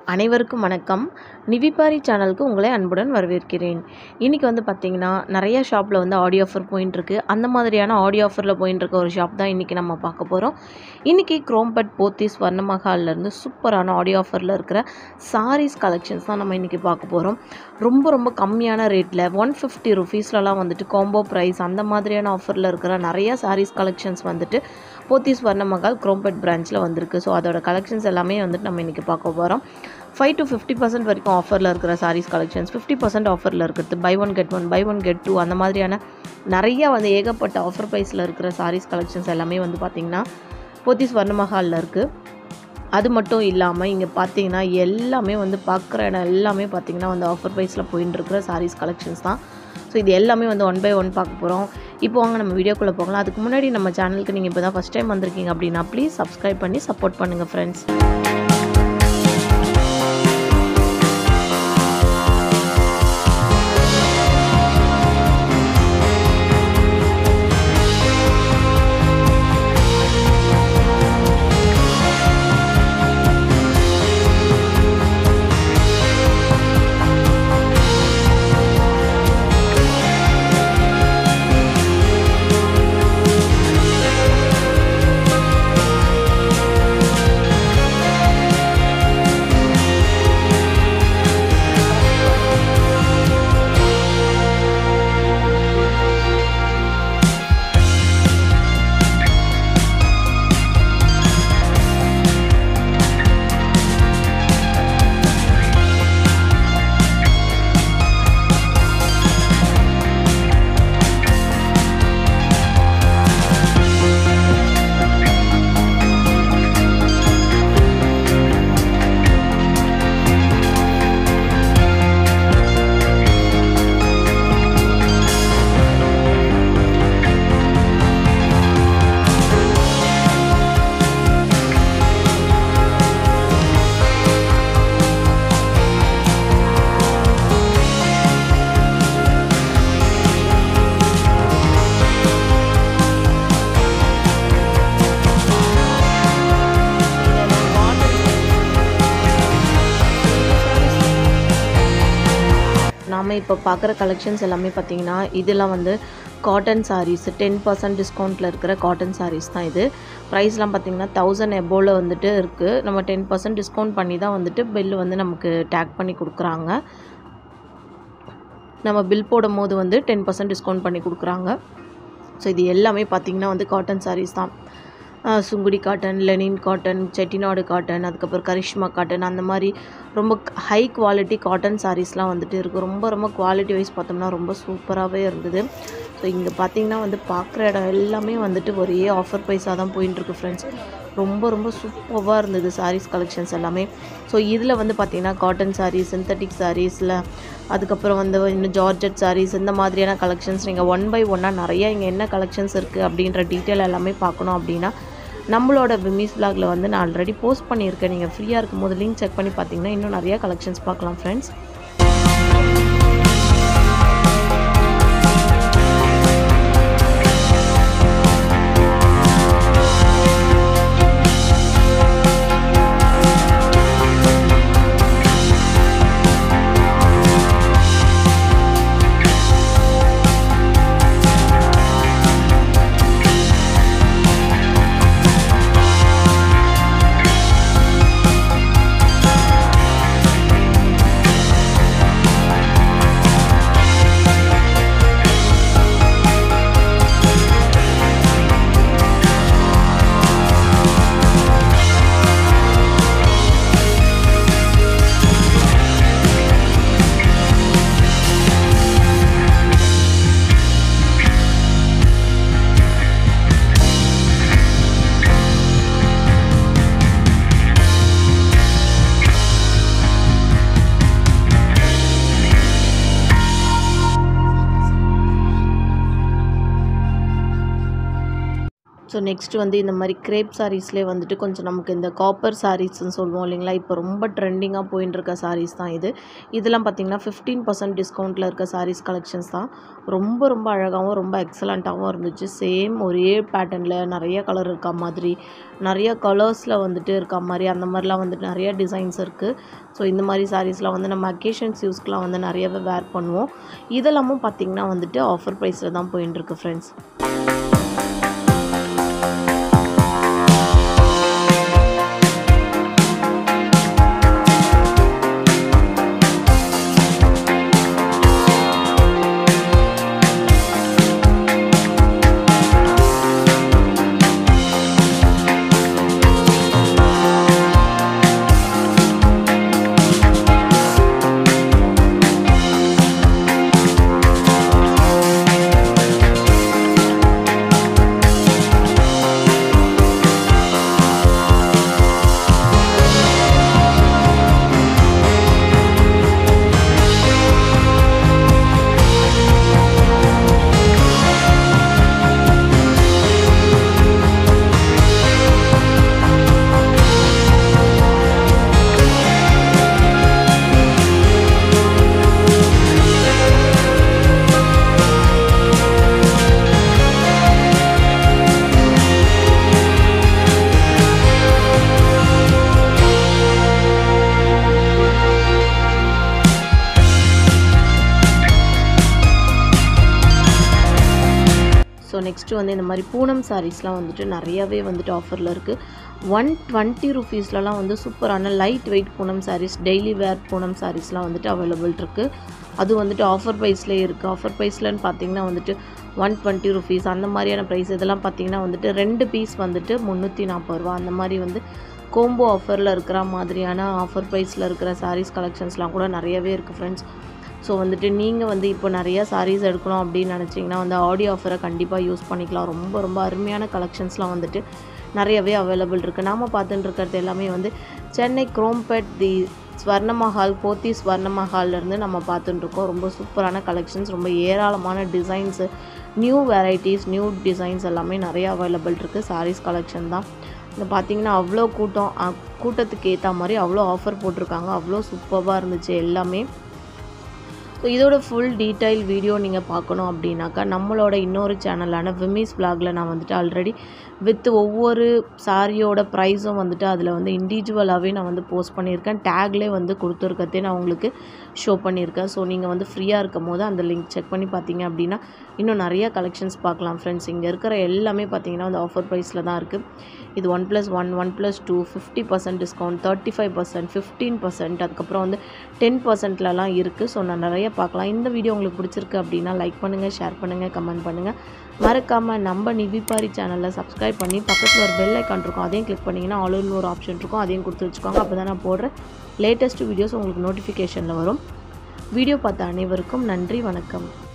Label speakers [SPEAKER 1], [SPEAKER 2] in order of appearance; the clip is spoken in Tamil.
[SPEAKER 1] அனைவருக்கும் வணக்கம் நிவிபாரி சேனலுக்கு உங்களை அன்புடன் வரவேற்கிறேன் இன்றைக்கி வந்து பார்த்திங்கன்னா நிறைய ஷாப்பில் வந்து ஆடியோ ஆஃபர் போயின்ட்டுருக்கு அந்த மாதிரியான ஆடியோ ஆஃபரில் போயின்ட்டுருக்க ஒரு ஷாப் தான் இன்றைக்கி நம்ம பார்க்க போகிறோம் இன்றைக்கி குரோம்பட் போத்தி ஸ்வர்ணமஹால்லேருந்து சூப்பரான ஆடியோ ஆஃபரில் இருக்கிற சாரீஸ் கலெக்ஷன்ஸ் தான் நம்ம இன்றைக்கி பார்க்க போகிறோம் ரொம்ப ரொம்ப கம்மியான ரேட்டில் ஒன் ஃபிஃப்டி ருபீஸ்லலாம் வந்துட்டு காம்போ ப்ரைஸ் அந்த மாதிரியான ஆஃபரில் இருக்கிற நிறைய சாரீஸ் கலெக்ஷன்ஸ் வந்துட்டு போத்தி ஸ்வர்ணமஹால் குரோம்பட் பிரான்ச்சில் வந்திருக்கு ஸோ அதோட கலெக்ஷன்ஸ் எல்லாமே வந்துட்டு நம்ம இன்றைக்கி பார்க்க போகிறோம் ஃபைவ் டு ஃபிஃப்டி பர்சன்ட் வரைக்கும் ஆஃபரில் இருக்கிற சாரீஸ் கலெக்ஷன்ஸ் ஃபிஃப்டி பர்சன்ட் ஆஃபரில் இருக்கிறது buy one get one buy one get two அந்த மாதிரியான நிறைய வந்து ஏகப்பட்ட ஆஃபர் ப்ரைஸில் இருக்கிற சாரீஸ் கலெக்ஷன்ஸ் எல்லாமே வந்து பார்த்திங்கன்னா போத்தி ஸ்வர்ணமஹாலில் இருக்குது அது மட்டும் இல்லாமல் இங்கே பார்த்தீங்கன்னா எல்லாமே வந்து பார்க்குற இடம் எல்லாமே பார்த்தீங்கன்னா வந்து ஆஃபர் ப்ரைஸில் போயின்னு இருக்கிற சாரீஸ் கலெக்ஷன்ஸ் தான் ஸோ இது எல்லாமே வந்து ஒன் பை ஒன் பார்க்க போகிறோம் இப்போ வாங்க நம்ம வீடியோக்குள்ளே போகலாம் அதுக்கு முன்னாடி நம்ம சேனலுக்கு நீங்கள் இப்போ தான் ஃபஸ்ட் டைம் வந்திருக்கீங்க அப்படின்னா ப்ளீஸ் சப்ஸ்கிரைப் பண்ணி சப்போர்ட் பண்ணுங்கள் ஃப்ரெண்ட்ஸ் நாம் இப்போ பார்க்குற கலெக்ஷன்ஸ் எல்லாமே பார்த்தீங்கன்னா இதெல்லாம் வந்து காட்டன் சாரீஸ் டென் பர்சன்ட் டிஸ்கவுண்ட்டில் இருக்கிற காட்டன் சாரீஸ் தான் இது ப்ரைஸ்லாம் பார்த்தீங்கன்னா தௌசண்ட் எபோவில் வந்துட்டு இருக்குது நம்ம டென் பர்சன்ட் டிஸ்கவுண்ட் பண்ணி தான் வந்துட்டு பில் வந்து நமக்கு டேக் பண்ணி கொடுக்குறாங்க நம்ம பில் போடும் போது வந்து டென் பர்சன்ட் டிஸ்கவுண்ட் பண்ணி கொடுக்குறாங்க ஸோ இது எல்லாமே பார்த்திங்கன்னா வந்து காட்டன் சாரீஸ் தான் Sungudi cotton linen cotton Chettinadu cotton அதுக்கப்புறம் கரிஷ்மா காட்டன் அந்த மாதிரி ரொம்ப ஹை குவாலிட்டி காட்டன் சாரீஸ்லாம் வந்துட்டு இருக்குது ரொம்ப ரொம்ப குவாலிட்டி வைஸ் பார்த்தோம்னா ரொம்ப சூப்பராகவே இருந்தது ஸோ இங்கே பார்த்தீங்கன்னா வந்து பார்க்குற இடம் எல்லாமே வந்துட்டு ஒரே ஆஃபர் ப்ரைஸாக தான் போயின்ட்டுருக்கு ஃப்ரெண்ட்ஸ் ரொம்ப ரொம்ப சூப்பராக இருந்தது சாரீஸ் கலெக்ஷன்ஸ் எல்லாமே ஸோ இதில் வந்து பார்த்திங்கன்னா காட்டன் சாரீஸ் சிந்தட்டிக் சாரீஸில் அதுக்கப்புறம் வந்து இன்னும் ஜார்ஜெட் சாரீஸ் இந்த மாதிரியான கலெக்ஷன்ஸ் நீங்கள் ஒன் பை ஒன்னாக நிறைய இங்கே என்ன கலெக்ஷன்ஸ் இருக்குது அப்படின்ற டீட்டெயில் எல்லாமே பார்க்கணும் அப்படின்னா நம்மளோட விமிஸ் பிளாகில் வந்து நான் ஆல்ரெடி போஸ்ட் பண்ணியிருக்கேன் நீங்கள் ஃப்ரீயாக இருக்கும் போது லிங்க் செக் பண்ணி பார்த்தீங்கன்னா இன்னும் நிறைய கலெக்ஷன்ஸ் பார்க்கலாம் ஃப்ரெண்ட்ஸ் நெக்ஸ்ட்டு வந்து இந்த மாதிரி கிரேப் சாரீஸ்லேயே வந்துட்டு கொஞ்சம் நமக்கு இந்த காப்பர் சாரீஸ்ன்னு சொல்லுவோம் இல்லைங்களா இப்போ ரொம்ப ட்ரெண்டிங்காக போயின்னு இருக்க சாரீஸ் தான் இது இதெல்லாம் பார்த்தீங்கன்னா ஃபிஃப்டீன் பர்சன்ட் டிஸ்கவுண்ட்டில் இருக்க சாரீஸ் கலெக்ஷன்ஸ் தான் ரொம்ப ரொம்ப அழகாகவும் ரொம்ப எக்ஸலண்ட்டாகவும் இருந்துச்சு சேம் ஒரே பேட்டர்னில் நிறைய கலர் இருக்க மாதிரி நிறைய கலர்ஸில் வந்துட்டு இருக்க மாதிரி அந்த மாதிரிலாம் வந்துட்டு நிறைய டிசைன்ஸ் இருக்குது ஸோ இந்த மாதிரி சாரீஸ்லாம் வந்து நம்ம அக்கேஷன்ஸ் யூஸ்க்கெலாம் வந்து நிறையவே வேர் பண்ணுவோம் இதெல்லாமும் பார்த்திங்கன்னா வந்துட்டு ஆஃபர் ப்ரைஸில் தான் போயின்னு இருக்கு ஃப்ரெண்ட்ஸ் ஸோ நெக்ஸ்ட்டு வந்து இந்த மாதிரி பூனம் சாரீஸ்லாம் வந்துட்டு நிறையாவே வந்துட்டு ஆஃபரில் இருக்குது ஒன் டுவெண்ட்டி ருபீஸ்லலாம் வந்து சூப்பரான light weight Poonam sarees daily wear Poonam சாரீஸ்லாம் வந்துட்டு அவைலபிள் இருக்குது அது வந்துட்டு ஆஃபர் ப்ரைஸ்லேயே இருக்குது ஆஃபர் ப்ரைஸ்லன்னு பார்த்தீங்கன்னா வந்துட்டு ஒன் டுவெண்ட்டி ருபீஸ் அந்த மாதிரியான ப்ரைஸ் இதெல்லாம் பார்த்தீங்கன்னா வந்துட்டு ரெண்டு பீஸ் வந்துட்டு முந்நூற்றி நாற்பது ரூபா அந்த மாதிரி வந்து கோம்போ ஆஃபரில் இருக்கிற மாதிரியான ஆஃபர் ப்ரைஸில் இருக்கிற சாரீஸ் கலெக்ஷன்ஸ்லாம் கூட நிறையவே இருக்குது ஃப்ரெண்ட்ஸ் ஸோ வந்துட்டு நீங்கள் வந்து இப்போ நிறையா சாரீஸ் எடுக்கணும் அப்படின்னு நினச்சிங்கன்னா வந்து ஆடியோ ஆஃபரை கண்டிப்பாக யூஸ் பண்ணிக்கலாம் ரொம்ப ரொம்ப அருமையான கலெக்ஷன்ஸ்லாம் வந்துட்டு நிறையவே அவைலபிள் இருக்குது நாம் பார்த்துட்டு இருக்கிறது எல்லாமே வந்து சென்னை குரோம்பேட் தி ஸ்வர்ணமஹால் போத்தி ஸ்வர்ணமஹால்லேருந்து நம்ம பார்த்துட்டு இருக்கோம் ரொம்ப சூப்பரான கலெக்ஷன்ஸ் ரொம்ப ஏராளமான designs new varieties new designs எல்லாமே நிறைய அவைலபிள் இருக்குது சாரீஸ் கலெக்ஷன் தான் இங்கே பார்த்தீங்கன்னா அவ்வளோ கூட்டம் அ- கூட்டத்துக்கு ஏற்ற மாதிரி அவ்வளோ ஆஃபர் போட்டிருக்காங்க அவ்வளோ சூப்பராக இருந்துச்சு எல்லாமே ஸோ இதோட ஃபுல் டீட்டெயில் வீடியோ நீங்கள் பார்க்கணும் அப்படின்னாக்கா நம்மளோட இன்னொரு சேனலான விமிஸ் vlogல நான் வந்துட்டு ஆல்ரெடி வித் ஒவ்வொரு சாரியோட ப்ரைஸும் வந்துட்டு அதில் வந்து இண்டிவிஜுவலாகவே நான் வந்து போஸ்ட் பண்ணியிருக்கேன் டேக்லேயே வந்து கொடுத்துருக்கதே நான் உங்களுக்கு ஷோ பண்ணியிருக்கேன் ஸோ நீங்கள் வந்து ஃப்ரீயாக இருக்கும் போது அந்த லிங்க் செக் பண்ணி பார்த்தீங்க அப்படின்னா இன்னும் நிறைய கலெக்ஷன்ஸ் பார்க்கலாம் ஃப்ரெண்ட்ஸ் இங்கே இருக்கிற எல்லாமே பார்த்தீங்கன்னா அந்த ஆஃபர் ப்ரைஸில் தான் இருக்குது இது one plus one one plus two fifty percent discount thirty five percent fifteen percent அதுக்கப்புறம் வந்து டென் பர்சன்ட்லலாம் இருக்குது ஸோ நான் நிறைய பார்க்கலாம் இந்த வீடியோ உங்களுக்கு பிடிச்சிருக்கு அப்படின்னா லைக் பண்ணுங்கள் ஷேர் பண்ணுங்கள் கமெண்ட் பண்ணுங்கள் மறக்காமல் நம்ம நிவிபாரி சேனலில் சப்ஸ்கிரைப் பண்ணி பக்கத்தில் ஒரு பெல் ஐக்கான் இருக்கும் அதையும் கிளிக் பண்ணிங்கன்னா ஆல் ஒரு ஆப்ஷன் இருக்கும் அதையும் கொடுத்து வச்சுக்கோங்க அப்போ தான் நான் போடுற லேட்டஸ்ட் வீடியோஸ் உங்களுக்கு நோட்டிஃபிகேஷனில் வரும் வீடியோ பார்த்த அனைவருக்கும் நன்றி வணக்கம்